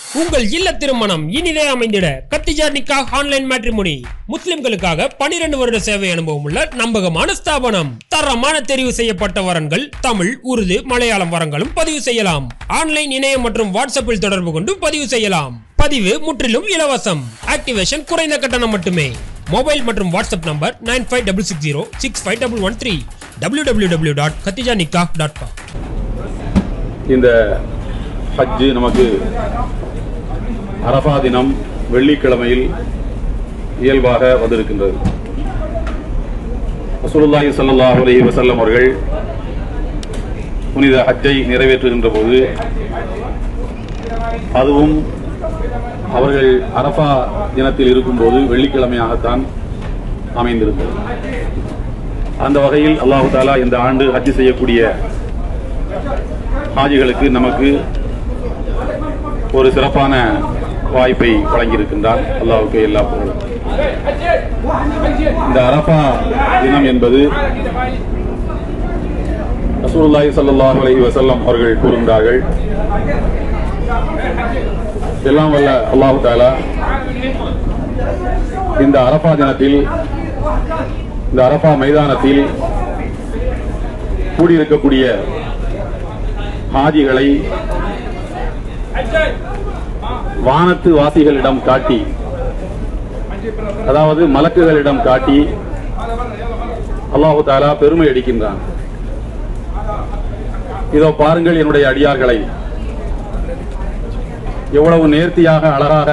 உங்கள் இல்ல திருமணம் இனிதே அமைந்திட கத்திஜா நிக்கா ஆன்லைன் மேட்ரிமோனி முஸ்லிம்களுக்காக 12 வருட சேவை அனுபவம் உள்ள நம்பகமான ஸ்தாபனம் தரமான தெரிவு செய்யப்பட்ட வரன்கள் தமிழ் உருது மலையாளம் வரங்களும் பதிவு செய்யலாம் ஆன்லைன் இணையம் மற்றும் வாட்ஸ்அப்பில் தொடர்பு கொண்டு பதிவு செய்யலாம் பதிவு முற்றிலும் இலவசம் ஆக்டிவேஷன் குறைந்த கட்டணம் மட்டுமே மொபைல் மற்றும் WhatsApp number nine five double six zero six five double one three W W W dot Khadija Nikah dot com இந்த ஹஜ்ஜு நமக்கு அரபா தினம் வெள்ளிக்கிழமையில் இயல்பாக வந்திருக்கின்றது ரசூலுல்லாஹி ஸல்லல்லாஹு அலைஹி வஸல்லம் அவர்கள் புனித ஹஜ்ஜை நிறைவேற்றுகின்ற போது அதுவும் அவர்கள் அரபா தினத்தில் இருக்கும்போது வெள்ளிக்கிழமையாகத்தான் அமைந்திருந்தது அந்த வகையில் அல்லாஹு தாலா இந்த ஆண்டு ஹஜ் செய்யக்கூடிய ஹாஜிகளுக்கு நமக்கு ஒரு சிறப்பான வாய்ப்பை வழங்கியிருக்கின்றார் அல்லாஹ்வுக்கு எல்லா புகழும் இந்த அரபா தினம் என்பது ரசூலுல்லாஹி ஸல்லல்லாஹு அலைஹி வஸல்லம் அவர்கள் கூறுகின்றார்கள் எல்லாம் வல்ல அல்லாஹ் தாலா இந்த அரபா தினத்தில் இந்த அரபா மைதானத்தில் கூடியிருக்கக்கூடிய ஹாஜிகளை வானத்து வாசிகளிடம் காட்டி அதாவது மலக்குகளிடம் காட்டி அல்லாஹு தாலா பெருமை அடிக்கின்றான் இதோ பாருங்கள் என்னுடைய அடியார்களை எவ்வளவு நேர்த்தியாக அழகாக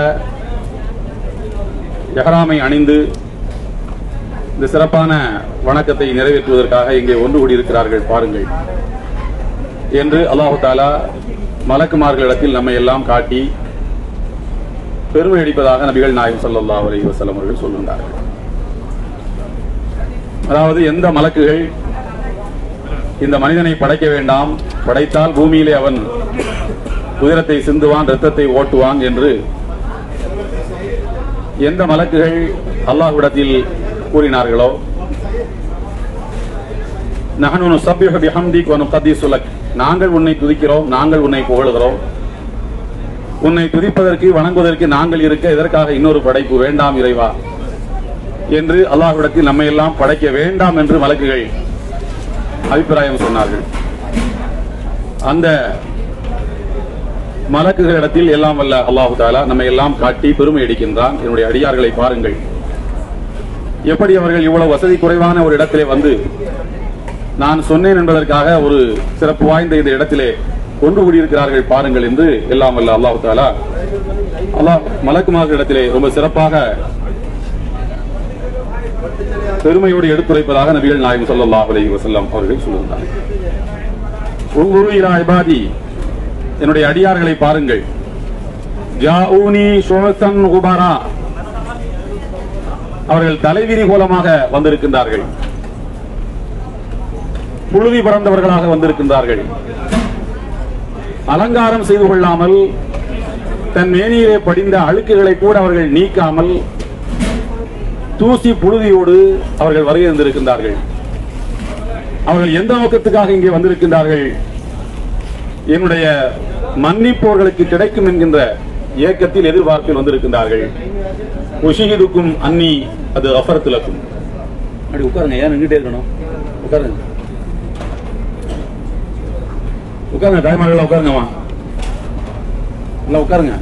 எஹராமை அணிந்து இந்த சிறப்பான வணக்கத்தை நிறைவேற்றுவதற்காக இங்கே ஒன்று கூடியிருக்கிறார்கள் பாருங்கள் என்று அல்லாஹு தாலா மலக்குமார்களிடத்தில் நம்மை எல்லாம் காட்டி பெருமை அடிப்பதாக நபிகள் நாயகம் ஸல்லல்லாஹு அலைஹி வஸல்லம் அவர்கள் சொல்லுகிறார்கள் அதாவது எந்த மலக்குகள் இந்த மனிதனை படைக்க வேண்டாம் படைத்தால் பூமியிலே அவன் உதிரத்தை சிந்துவான் இரத்தத்தை ஓட்டுவான் என்று எந்த மலக்குகள் அல்லாஹ்விடத்தில் கூறினார்களோ நஹனு நுஸப்பிஹு பிஹம்திக் வ நுகத்திஸு லக் நாங்கள் உன்னை துதிக்கிறோம் நாங்கள் உன்னை புகழுகிறோம் உன்னை துதிப்பதற்கு வணங்குவதற்கு நாங்கள் இருக்க இதற்காக இன்னொரு படைப்பு வேண்டாம் இறைவா என்று அல்லாஹ்விடத்தில் நம்மை எல்லாம் படைக்க வேண்டாம் என்று மலக்குகள் அபிப்பிராயம் சொன்னார்கள் அந்த மலக்குகளிடத்தில் எல்லாம் வல்ல அல்லாஹு தாலா நம்மை எல்லாம் காட்டி பெருமை அடிக்கின்றான் என்னுடைய அடியார்களை பாருங்கள் எப்படி அவர்கள் இவ்வளவு வசதி குறைவான ஒரு இடத்திலே வந்து நான் சொன்னேன் என்பதற்காக ஒரு சிறப்பு வாய்ந்த இந்த இடத்திலே ஒன்று கூடியிருக்கிறார்கள் பாருங்கள் என்று எல்லாம் வல்ல அல்லாஹு தாலா அல்லாஹ் மலக்குமார்கள் இடத்திலே ரொம்ப சிறப்பாக பெருமையோடு எடுத்துரைப்பதாக நபிகள் நாயகம் ஸல்லல்லாஹு அலைஹி வஸல்லம் அவர்கள் சொல்லுகிறார்கள் உங்குரு இலா இபாதி என்னுடைய அடியார்களை பாருங்கள் ஜாஊனி ஷுஅஸன் குபாரா அவர்கள் தலைவிரி கோலமாக வந்திருக்கின்றார்கள் புழுதி பறந்தவர்களாக வந்திருக்கின்றார்கள் அலங்காரம் செய்து கொள்ளாமல் தன் மேனியிலே படிந்த அழுக்குகளை கூட அவர்கள் நீக்காமல் தூசி புழுதியோடு அவர்கள் வருகை இருந்திருக்கின்றார்கள் அவர்கள் எந்த நோக்கத்துக்காக இங்கே வந்திருக்கின்றார்கள் என்னுடைய மன்னிப்போர்களுக்கு கிடைக்கும் என்கின்ற ஏக்கத்தில் எதிர்பார்ப்பில் வந்திருக்கின்றார்கள் உஷிகிதுக்கும் அன்னி அது அஃபரத்துலக்கும் அப்படி உட்காருங்க ஏன் நின்றுட்டே இருக்கணும் உட்காருங்க உட்காருங்க தாய்மார்கள் உட்காருங்கம்மா எல்லாம் உட்காருங்க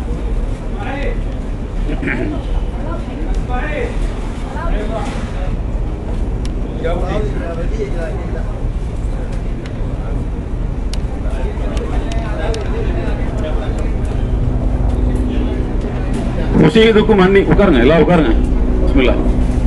உஷீதுக்கும் அன்னி உட்காருங்க எல்லாம் உட்காருங்க பிஸ்மில்லா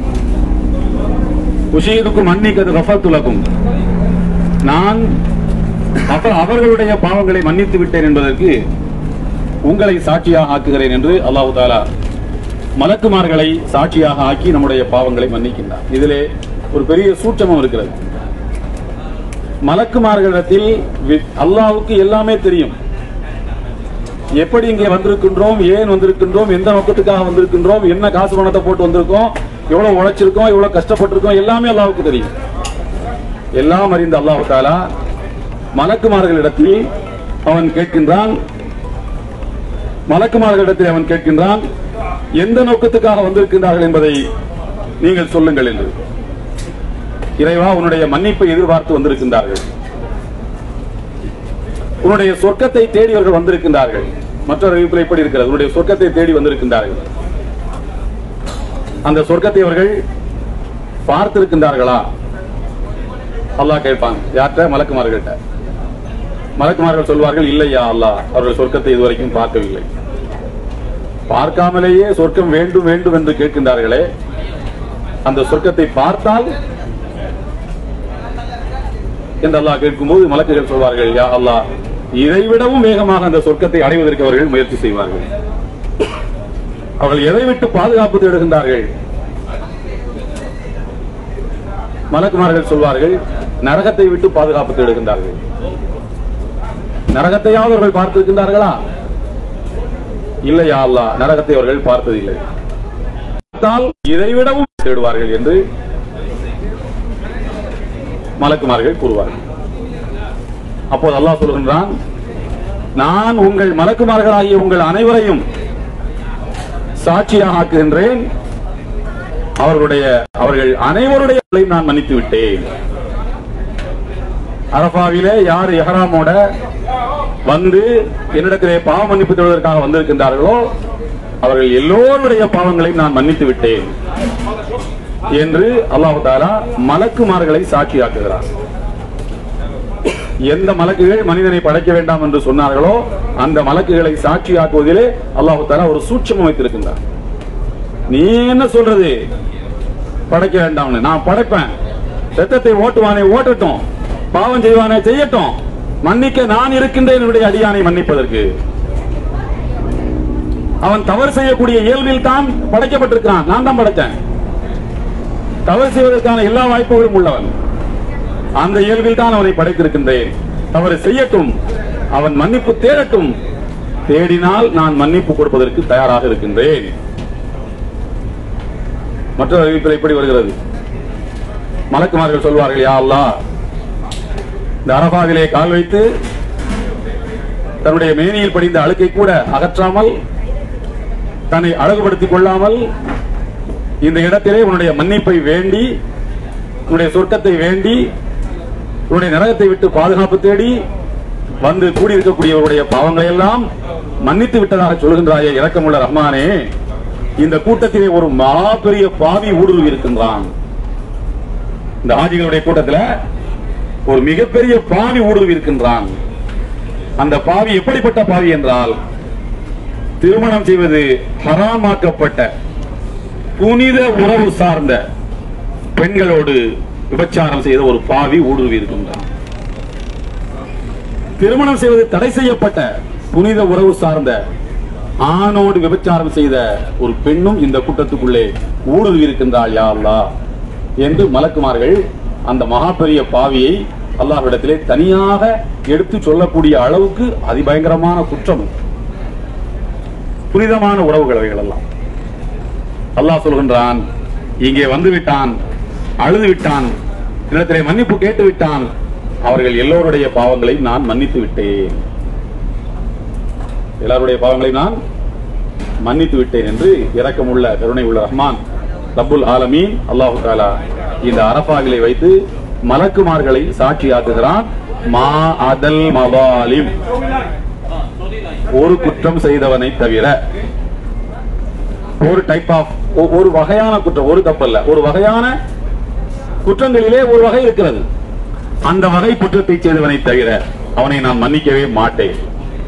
உஷீதுக்கும் அன்னிக்கு அது கஃபத்துலக்கும் நான் அப்ப அவர்களுடைய பாவங்களை மன்னித்து விட்டேன் என்பதற்கு உங்களை சாட்சியாக ஆக்குகிறேன் என்று அல்லாஹு தாலா மலக்குமார்களை சாட்சியாக ஆக்கி நம்முடைய பாவங்களை மன்னிக்கின்றார் இதிலே ஒரு பெரிய சூட்சமம் இருக்கிறது மலக்குமார்களிடத்தில் வி- அல்லாஹ்வுக்கு எல்லாமே தெரியும் எப்படி இங்கே வந்திருக்கின்றோம் ஏன் வந்திருக்கின்றோம் எந்த நோக்கத்துக்காக வந்திருக்கின்றோம் என்ன காசு பணத்தை போட்டு வந்திருக்கோம் எவ்வளவு உழைச்சிருக்கோம் எவ்வளவு கஷ்டப்பட்டிருக்கோம் எல்லாமே அல்லாஹ்வுக்கு தெரியும் எல்லாம் அறிந்த அல்லாஹ் தாலா மலக்குமார்களிடத்தில் அவன் கேட்கின்றான் மலக்குமார்களிடத்தில் அவன் கேட்கின்றான் எந்த நோக்கத்துக்காக வந்திருக்கின்றார்கள் என்பதை நீங்கள் சொல்லுங்கள் என்று இறைவா உன்னுடைய மன்னிப்பை எதிர்பார்த்து வந்திருக்கின்றார்கள் உன்னுடைய சொர்க்கத்தை தேடி அவர்கள் வந்திருக்கின்றார்கள் மற்றொரு அறிவிப்பில் எப்படி இருக்கிறது உன்னுடைய சொர்க்கத்தை தேடி வந்திருக்கின்றார்கள் அந்த சொர்க்கத்தை அவர்கள் பார்த்திருக்கின்றார்களா அல்லாஹ் கேட்பான் யார்கிட்ட மலக்குமார்கள்ட்ட மலக்குமார்கள் சொல்வார்கள் இல்லையா அல்லாஹ் அவர்கள் சொர்க்கத்தை இதுவரைக்கும் பார்க்கவில்லை பார்க்காமலேயே சொர்க்கம் வேண்டும் வேண்டும் என்று கேட்கின்றார்களே அந்த சொர்க்கத்தை பார்த்தால் என்று அல்லாஹ் கேட்கும்போது மலக்குகள் சொல்வார்கள் யா அல்லாஹ் இதைவிடவும் வேகமாக அந்த சொர்க்கத்தை அடைவதற்கு அவர்கள் முயற்சி செய்வார்கள் அவர்கள் எதை விட்டு பாதுகாப்பு தேடுகின்றார்கள் மலக்குமார்கள் சொல்வார்கள் நரகத்தை விட்டு பாதுகாப்பு தேடுகின்றார்கள் நரகத்தையாவது அவர்கள் பார்த்திருக்கின்றார்களா இல்லையா அல்லாஹ் நரகத்தை அவர்கள் பார்த்ததில்லை பார்த்தால் இதைவிடவும் தேடுவார்கள் என்று மலக்குமார்கள் கூறுவார்கள் அப்போது அல்லாஹ் சொல்கின்றான் நான் உங்கள் மலக்குமார்களாகிய உங்கள் அனைவரையும் சாட்சியாக ஆக்குகின்றேன் அவர்களுடைய அவர்கள் அனைவருடைய பிழையும் நான் மன்னித்து விட்டேன் அரபாவிலே யார் எஹராமோட வந்து என்னிடத்திலே பாவ மன்னிப்பு தேடுவதற்காக வந்திருக்கின்றார்களோ அவர்கள் எல்லோருடைய பாவங்களையும் நான் மன்னித்து விட்டேன் என்று அல்லாஹு தாலா மலக்குமார்களை சாட்சியாக்குகிறார் எந்த மலக்குகள் மனிதனை படைக்க வேண்டாம் என்று சொன்னார்களோ அந்த மலக்குகளை சாட்சியாக்குவதிலே அல்லாஹு தாலா ஒரு சூட்சம் வைத்திருக்கின்றார் நீ என்ன சொல்றது படைக்க வேண்டாம்னு நான் படைப்பேன் ரத்தத்தை ஓட்டுவானே ஓட்டட்டும் பாவம் செய்வானே செய்யட்டும் மன்னிக்க நான் இருக்கின்றேன் என்னுடைய அடியானை மன்னிப்பதற்கு அவன் தவறு செய்யக்கூடிய இயல்பில் தான் படைக்கப்பட்டிருக்கிறான் நான் தான் படைச்சேன் தவறு செய்வதற்கான எல்லா வாய்ப்புகளும் உள்ளவன் அந்த இயல்பில் தான் அவனை படைத்திருக்கின்றேன் தவறு செய்யட்டும் அவன் மன்னிப்பு தேடட்டும் தேடினால் நான் மன்னிப்பு கொடுப்பதற்கு தயாராக இருக்கின்றேன் மற்றொரு அறிவிப்பில் எப்படி வருகிறது மலக்குமார்கள் சொல்வார்கள் யா அல்லாஹ் இந்த அரபாவிலே கால் வைத்து தன்னுடைய மேனியில் படிந்த அழுக்கை கூட அகற்றாமல் தன்னை அழகுபடுத்திக் கொள்ளாமல் இந்த இடத்திலே உன்னுடைய மன்னிப்பை வேண்டி உன்னுடைய சொர்க்கத்தை வேண்டி உன்னுடைய நரகத்தை விட்டு பாதுகாப்பு தேடி வந்து கூடியிருக்கக்கூடியவருடைய பாவங்களை எல்லாம் மன்னித்து விட்டதாக சொல்கின்றாயே இரக்கமுள்ள ரஹ்மானே இந்த கூட்டத்திலே ஒரு மாபெரிய பாவி ஊடுருவி இருக்கின்றான் இந்த ஆஜிகளுடைய கூட்டத்தில் ஒரு மிகப்பெரிய பாவி ஊடுருவி இருக்கின்றான் அந்த பாவி எப்படிப்பட்ட பாவி என்றால் திருமணம் செய்வது ஹராமாக்கப்பட்ட புனித உறவு சார்ந்த பெண்களோடு விபச்சாரம் செய்த ஒரு பாவி ஊடுருவி இருக்கின்றான் திருமணம் செய்வது தடை செய்யப்பட்ட புனித உறவு சார்ந்த ஆணோடு விபச்சாரம் செய்த ஒரு பெண்ணும் இந்த கூட்டத்துக்குள்ளே ஊடுருவி இருக்கின்றாள் யா அல்லாஹ் என்று மலக்குமார்கள் அந்த மகா பெரிய பாவியை அல்லாஹ்விடத்திலே தனியாக எடுத்து சொல்லக்கூடிய அளவுக்கு அதிபயங்கரமான குற்றம் புனிதமான உறவுகள் அவைகள் எல்லாம் அல்லாஹ் சொல்கின்றான் இங்கே வந்து விட்டான் அழுது விட்டான் இடத்திலே மன்னிப்பு கேட்டு விட்டான் அவர்கள் எல்லோருடைய பாவங்களையும் நான் மன்னித்து விட்டேன் எல்லாருடைய பாவங்களையும் நான் மன்னித்து விட்டேன் என்று இரக்கமுள்ள கருணை உள்ள ரஹ்மான் ரப்புல் ஆலமீன் அல்லாஹு தாலா இந்த அரபாவிலை வைத்து மலக்குமார்களை சாட்சியாக்குகிறான் மா அதல் மவாலிம் ஒரு குற்றம் செய்தவனை தவிர ஒரு டைப் ஆஃப் ஒரு வகையான குற்றம் ஒரு தப்பல்ல ஒரு வகையான குற்றங்களிலே ஒரு வகை இருக்கிறது அந்த வகை குற்றத்தை செய்தவனை தவிர அவனை நான் மன்னிக்கவே மாட்டேன்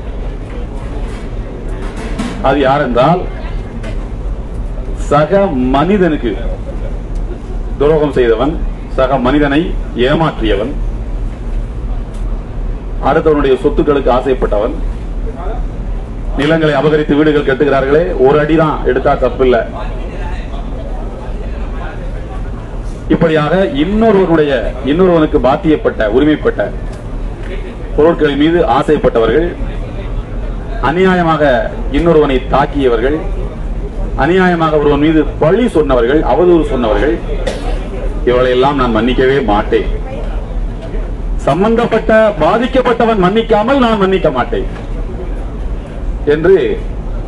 அது யார் என்றால் சக மனிதனுக்கு துரோகம் செய்தவன் சக மனிதனை ஏமாற்றியவன் அடுத்தவனுடைய சொத்துக்களுக்கு ஆசைப்பட்டவன் நிலங்களை அபகரித்து வீடுகள் கட்டுகிறார்களே ஒரு அடிதான் எடுத்தா தப்பில்லை இப்படியாக இன்னொருவனுடைய இன்னொருவனுக்கு பாத்தியப்பட்ட உரிமைப்பட்ட பொருட்களின் மீது ஆசைப்பட்டவர்கள் அநியாயமாக இன்னொருவனை தாக்கியவர்கள் அநியாயமாக ஒருவன் மீது பழி சொன்னவர்கள் அவதூறு சொன்னவர்கள் இவர்களை எல்லாம் நான் மன்னிக்கவே மாட்டேன் சம்பந்தப்பட்ட பாதிக்கப்பட்டவன் மன்னிக்காமல் நான் மன்னிக்க மாட்டேன் என்று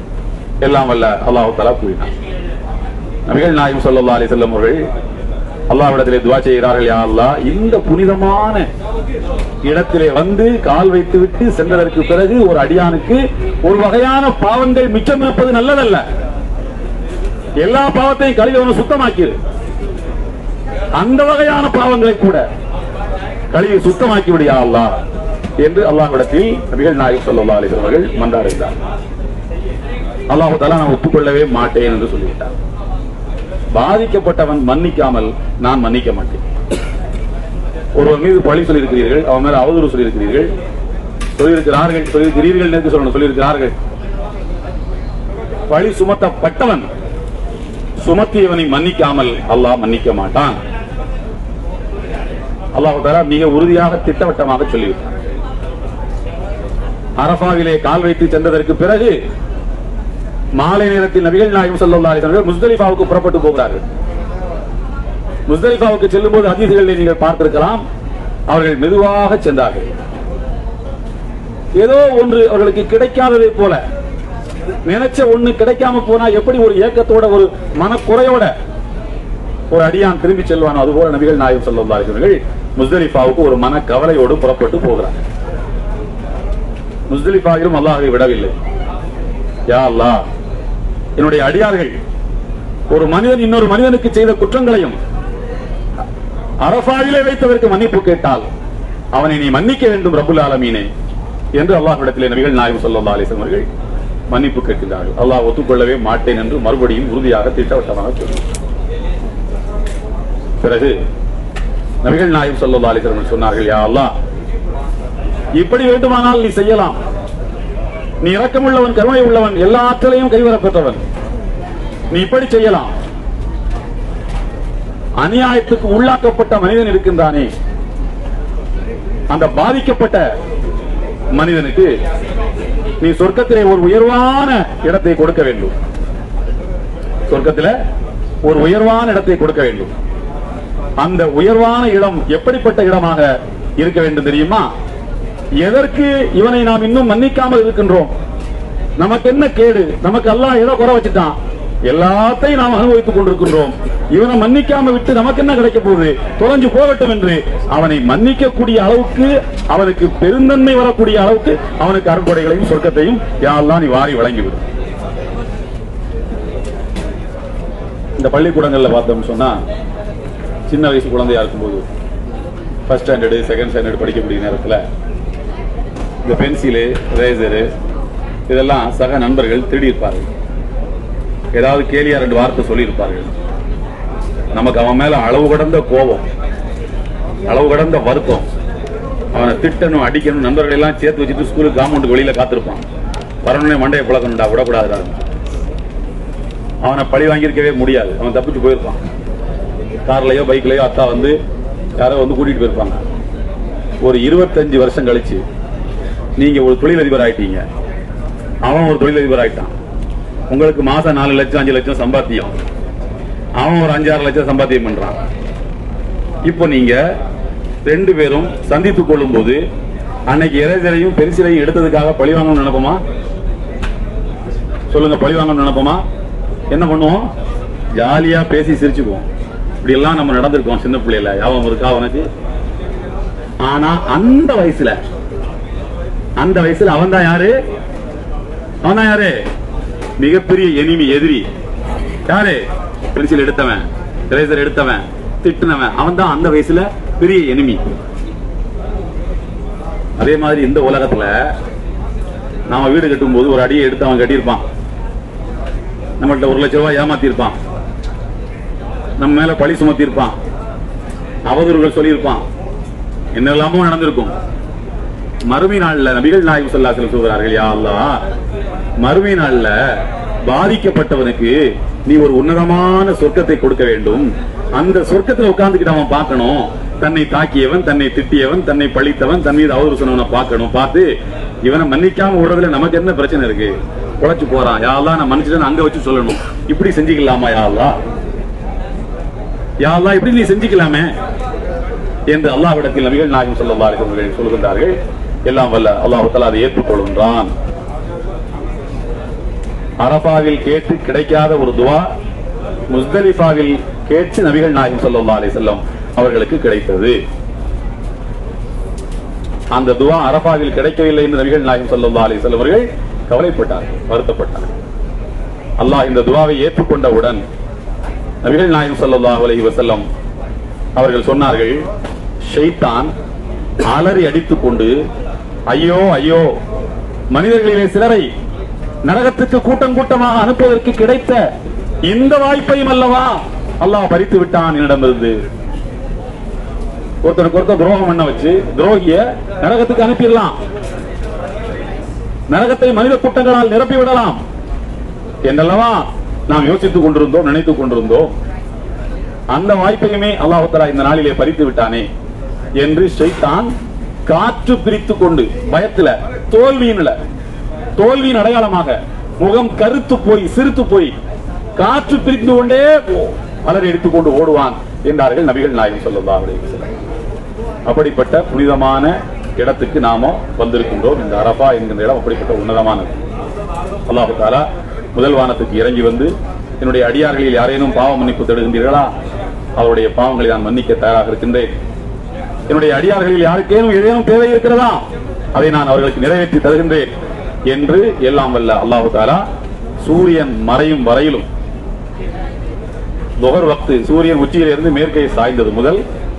எல்லாம் வல்ல அல்லாஹு தலா கூறினார் நபிகள் நாயம் ஸல்லல்லாஹு அலைஹி வஸல்லம் அவர்கள் அல்லாஹ்விடத்திலே துஆ செய்கிறார்கள் யா அல்லாஹ் இந்த புனிதமான இடத்திலே வந்து கால் வைத்து விட்டு சென்றதற்கு பிறகு ஒரு அடியானுக்கு ஒரு வகையான பாவங்கள் மிச்சம் இருப்பது நல்லதல்ல எல்லா பாவத்தையும் கழுவி அவனை சுத்தமாக்கிடு அந்த வகையான பாவங்களை கூட கழுவி சுத்தமாக்கி விடு யா அல்லாஹ் என்று அல்லாஹ்விடத்தில் நபிகள் நாயகம் ஸல்லல்லாஹு அலைஹி வஸல்லம் அவர்கள் மன்றாடுகிறார் அல்லாஹ் தஆலா நான் ஒப்புக்கொள்ளவே மாட்டேன் என்று சொல்லிவிட்டார் பாதிக்கப்பட்டவன் மன்னிக்காமல் நான் மன்னிக்க மாட்டேன் ஒருவர் மீது பழி சொல்லியிருக்கிறீர்கள் அவன் மேல அவதூறு சொல்லியிருக்கிறீர்கள் சொல்லியிருக்கிறார்கள் சொல்லியிருக்கிறீர்கள் என்று சொல்லணும் சொல்லியிருக்கிறார்கள் பழி சுமத்தப்பட்டவன் சுமத்தியவனை மன்னிக்காமல் அல்லாஹ் மன்னிக்க மாட்டான் அல்லாஹ் தஆலா மிக உறுதியாக திட்டவட்டமாக சொல்லிவிட்டார் அரபாவிலே கால் வைத்து சென்றதற்கு பிறகு மாலை நேரத்தில் நபிகள் நாயகம் ஸல்லல்லாஹு அலைஹி வஸல்லம் முஸ்தலிஃபாவுக்கு புறப்பட்டு போகிறார்கள் முஸ்தலிஃபாவுக்கு செல்லும்போது அதிதிகளை நீங்கள் பார்த்திருக்கலாம் அவர்கள் மெதுவாக சென்றார்கள் ஏதோ ஒன்று அவர்களுக்கு கிடைக்காததை போல நினைச்ச ஒண்ணு கிடைக்காம போனா எப்படி ஒரு ஏக்கத்தோட ஒரு மனக்குறையோட ஒரு அடியான் திரும்பி செல்வானோ அதுபோல நபிகள் நாயகம் ஸல்லல்லாஹு அலைஹி வஸல்லம் முஸ்தலிஃபாவுக்கு ஒரு மன கவலையோடு புறப்பட்டு போகிறார்கள் முஸ்தலிஃபாவிலும் அல்லாஹ்வை விடவில்லை யா அல்லாஹ் என்னுடைய அடியார்கள் ஒரு மனிதன் இன்னொரு மனிதனுக்கு செய்த குற்றங்களையும் அரபாவிலே வைத்ததற்கு மன்னிப்பு கேட்டால் அவனை நீ மன்னிக்க வேண்டும் ரப்புல் ஆலமீனே என்று அல்லாஹ்விடத்திலே நபிகள் நாயகம் ஸல்லல்லாஹு அலைஹி வஸல்லம் அவர்கள் மன்னிப்பு கேட்கிறார்கள் அல்லாஹ் ஒத்துக்கொள்ளவே மாட்டேன் என்று மறுபடியும் உறுதியாக திட்டவட்டமாக சொன்னார் பிறகு நபிகள் நாயகம் ஸல்லல்லாஹு அலைஹி வஸல்லம் சொன்னார்கள் யா அல்லாஹ் இப்படி வேண்டுமானால் நீ செய்யலாம் நீ இரக்கமுள்ளவன் கருணை உள்ளவன் எல்லா ஆற்றலையும் கைவரப் பெற்றவன் நீ இப்படி செய்யலாம் அநியாயத்துக்கு உள்ளாக்கப்பட்ட மனிதன் இருக்கின்றானே அந்த பாதிக்கப்பட்ட மனிதனுக்கு நீ சொர்க்கத்திலே ஒரு உயர்வான இடத்தை கொடுக்க வேண்டும் சொர்க்கத்தில ஒரு உயர்வான இடத்தை கொடுக்க வேண்டும் அந்த உயர்வான இடம் எப்படிப்பட்ட இடமாக இருக்க வேண்டும் தெரியுமா எதற்கு இவனை நாம் இன்னும் மன்னிக்காமல் இருக்கின்றோம் நமக்கு என்ன கேடு நமக்கு அல்லாஹ் ஏதோ குறை வச்சுட்டான் எல்லாத்தையும் நாம் அனுபவித்துக் கொண்டிருக்கின்றோம் இவனை மன்னிக்காம விட்டு நமக்கு என்ன கிடைக்க போகுது தொலைஞ்சு போகட்டும் என்று அவனை மன்னிக்கக்கூடிய அளவுக்கு அவனுக்கு பெருந்தன்மை வரக்கூடிய அளவுக்கு அவனுக்கு அருட்கொடைகளையும் சொர்க்கத்தையும் யாரெல்லாம் நீ வாரி வழங்கிவிடும் இந்த பள்ளிக்கூடங்கள்ல பார்த்தோம்னு சொன்னா சின்ன வயசு குழந்தையா இருக்கும்போது ஃபர்ஸ்ட் ஸ்டாண்டர்டு செகண்ட் ஸ்டாண்டர்டு படிக்கக்கூடிய நேரத்தில் இந்த பென்சிலு ரேசரு இதெல்லாம் சக நண்பர்கள் திருடியிருப்பார்கள் ஏதாவது கேலியா ரெண்டு வார்த்தை சொல்லியிருப்பார்கள் நமக்கு அவன் மேல அளவு கடந்த கோபம் அளவு கடந்த வருத்தம் அவனை திட்டணும் அடிக்கணும் நண்பர்கள் எல்லாம் சேர்த்து வச்சுட்டு ஸ்கூலுக்கு காம்பவுண்டுக்கு வெளியில காத்திருப்பான் வரணும்னே மண்டையை புழக்கணும்டா விடக்கூடாதுடா அவனை பழி வாங்கியிருக்கவே முடியாது அவன் தப்பிச்சு போயிருப்பான் கார்லயோ பைக்லயோ அத்தா வந்து யாரோ வந்து கூட்டிட்டு போயிருப்பாங்க ஒரு இருபத்தஞ்சு வருஷம் கழிச்சு நீங்க ஒரு தொழிலதிபர் ஆயிட்டீங்க அவன் ஒரு தொழிலதிபர் ஆயிட்டான் உங்களுக்கு மாசம் நாலு லட்சம் அஞ்சு லட்சம் சம்பாத்தியம் அவன் ஒரு அஞ்சாறு லட்சம் சம்பாத்தியம் பண்றான் இப்போ நீங்க ரெண்டு பேரும் சந்தித்துக் கொள்ளும் போது அன்னைக்கு இறைதலையும் பெருசிலையும் எடுத்ததுக்காக பழி வாங்கணும்னு நினைப்போமா சொல்லுங்க பழி வாங்கணும்னு நினைப்போமா என்ன பண்ணுவோம் ஜாலியா பேசி சிரிச்சுக்குவோம் இப்படி எல்லாம் நம்ம நடந்திருக்கோம் சின்ன பிள்ளையில யாபம் இருக்கா அவனுக்கு ஆனா அந்த வயசுல அந்த வயசுல அவன் தான் யாரு அவன் தான் யாரு மிகப்பெரிய எனிமி எதிரி யாரு பென்சில் எடுத்தவன் ரேசர் எடுத்தவன் திட்டுனவன் அவன் தான் அந்த வயசுல பெரிய எனிமி அதே மாதிரி இந்த உலகத்துல நாம வீடு கட்டும் போது ஒரு அடியை எடுத்து அவன் கட்டியிருப்பான் நம்மள்ட்ட ஒரு லட்சம் ரூபாய் ஏமாத்திருப்பான் நம்ம மேல பழி சுமத்திருப்பான் அவதூறுகள் சொல்லியிருப்பான் என்னெல்லாமோ நடந்திருக்கும் மறுமை நாள்ல நபிகள் நாயகம் ஸல்லல்லாஹு சொல்கிறார்கள் யா அல்லாஹ் மறுமை நாள்ல பாதிக்கப்பட்டவனுக்கு நீ ஒரு உன்னதமான சொர்க்கத்தை கொடுக்க வேண்டும் அந்த சொர்க்கத்துல உட்கார்ந்துக்கிட்டு அவன் பார்க்கணும் தன்னை தாக்கியவன் தன்னை திட்டியவன் தன்னை பழித்தவன் தன் மீது அவதூறு சொன்னவனை பார்க்கணும் பார்த்து இவனை மன்னிக்காம விடுறதுல நமக்கு என்ன பிரச்சனை இருக்கு குழைச்சு போறான் யா அல்லாஹ் நான் மன்னிச்சிட்டேன்னு அங்க வச்சு சொல்லணும் இப்படி செஞ்சுக்கலாமா யா அல்லாஹ் யா அல்லாஹ் இப்படி நீ செஞ்சுக்கலாமே என்று அல்லாஹ்விடத்தில் நபிகள் நாயகம் ஸல்லல்லாஹு அலைஹி வஸல்லம் சொல்கின்றார்கள் எல்லாம் வல்ல அல்லாஹ் தஆலா அதை ஏற்றுக்கொள்கின்றான் அரபாவில் கேட்டு கிடைக்காத ஒரு துவா முஸ்தலிஃபாவில் கேட்டு நபிகள் நாயகம் ஸல்லல்லாஹு அலைஹி வஸல்லம் அவர்களுக்கு கிடைத்தது அந்த துவா அரபாவில் கிடைக்கவில்லை என்று நபிகள் நாயகம் ஸல்லல்லாஹு அலைஹி வஸல்லம் அவர்கள் கவலைப்பட்டார் வருத்தப்பட்டார் அல்லாஹ் இந்த துவாவை ஏற்றுக்கொண்டவுடன் நபிகள் நாயகம் ஸல்லல்லாஹு அலைஹி வஸல்லம் அவர்கள் சொன்னார்கள் ஷைத்தான் அலறி அடித்துக் கொண்டு ஐயோ ஐயோ மனிதர்களிலே சிலரை நரகத்துக்கு கூட்டம் கூட்டமாக அனுப்புவதற்கு கிடைத்த இந்த வாய்ப்பையும் அல்லவா அல்லாஹ் பறித்து விட்டான் என்னிடமிருந்து ஒருத்தருக்கு ஒருத்தர் துரோகம் பண்ண வச்சு துரோகிய நரகத்துக்கு அனுப்பிடலாம் நரகத்தை மனித கூட்டங்களால் நிரப்பி விடலாம் என்றல்லவா நாம் யோசித்துக் கொண்டிருந்தோம் நினைத்துக் கொண்டிருந்தோம் அந்த வாய்ப்பையுமே அல்லாஹ் தஆலா இந்த நாளிலே பறித்து விட்டானே என்று ஷைத்தான் காற்று பிரித்துக் கொண்டு பயத்துல தோல்வியின்ல தோல்வியின் அடையாளமாக முகம் கருத்து போய் சிரித்து போய் காற்று பிரித்து கொண்டே அலறி எடுத்துக்கொண்டு ஓடுவான் என்றார்கள் நபிகள் நாயகம் ஸல்லல்லாஹு அலைஹி வஸல்லம் அப்படிப்பட்ட புனிதமான இடத்துக்கு நாம வந்திருக்கின்றோம் இந்த அரபா என்கின்ற இடம் அப்படிப்பட்ட உன்னதமானது அல்லாஹு தாலா முதல் வானத்துக்கு இறங்கி வந்து என்னுடைய அடியார்களில் யாரேனும் பாவ மன்னிப்பு தேடுகின்றீர்களா அவருடைய பாவங்களை நான் மன்னிக்க தயாராக இருக்கின்றேன் என்னுடைய அடியார்களில் யாருக்கேனும் ஏதேனும் தேவை இருக்கிறதா அதை நான் அவர்களுக்கு நிறைவேற்றி தருகின்றேன் என்று எல்லாம் வல்ல அல்லாஹு தாலா சூரியன் மறையும் வரையிலும் துகர் வக்து சூரியன் உச்சியிலிருந்து மேற்கே சாய்ந்தது முதல்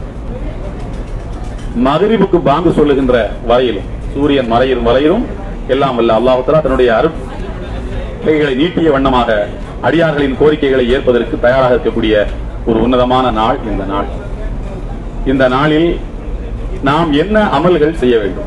மகரிபுக்கு பாங்கு சொல்லுகின்ற வரையிலும் சூரியன் மறையும் வரையிலும் எல்லாம் வல்ல அல்லாஹு தஆலா தன்னுடைய அருள் கைகளை நீட்டிய வண்ணமாக அடியார்களின் கோரிக்கைகளை ஏற்பதற்கு தயாராக இருக்கக்கூடிய ஒரு உன்னதமான நாள் இந்த நாள் இந்த நாளில் நாம் என்ன அமல்கள் செய்ய வேண்டும்